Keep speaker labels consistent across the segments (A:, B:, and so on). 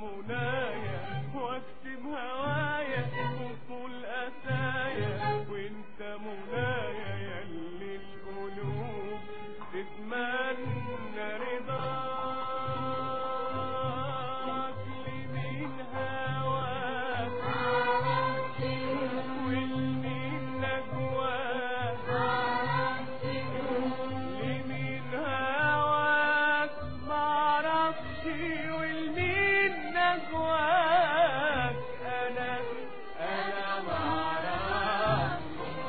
A: منايا واكتب هوايا وطول أسايا وانت منايا يلي القلوب تتمنى رضاك لمين هواك والمين نجواك لمين هواك معرفش والمين نجواك انا انا معرفش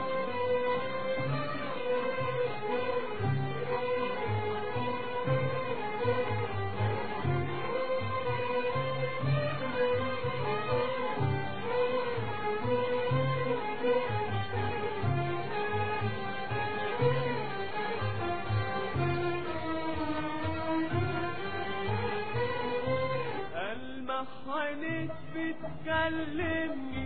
A: المح عينيك بتكلمني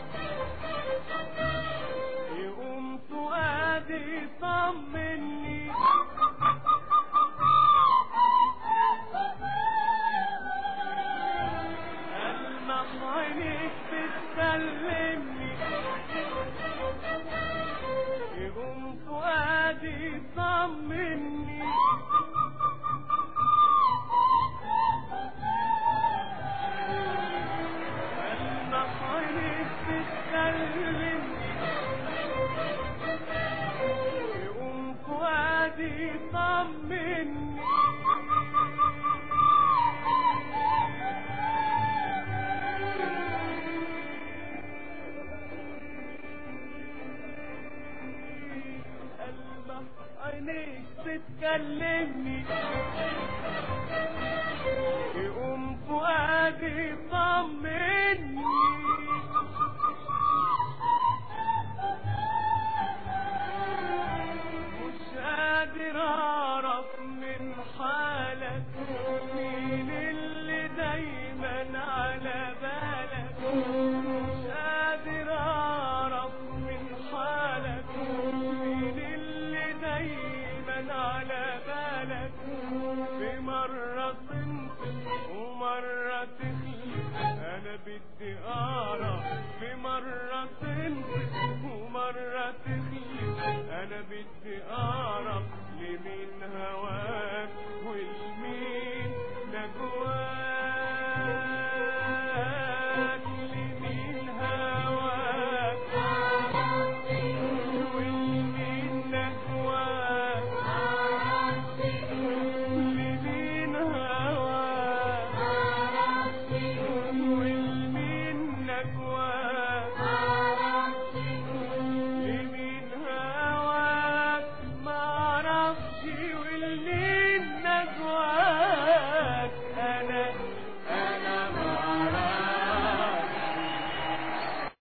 A: يقوم فؤادي يطمني المح عينيك بتكلمني يقوم فؤادي يطمني المحارب تتكلمني يقوم فؤادي يطمني المح عينيك تتكلمني يقوم فؤادي يطمني مش قادر اعرف من حالك مين اللي دايما على بالك مش قادر اعرف من حالك مين اللي دايما على بالك في مرة تنطق ومرة تخلف انا بدي اعرف في مرة تنطق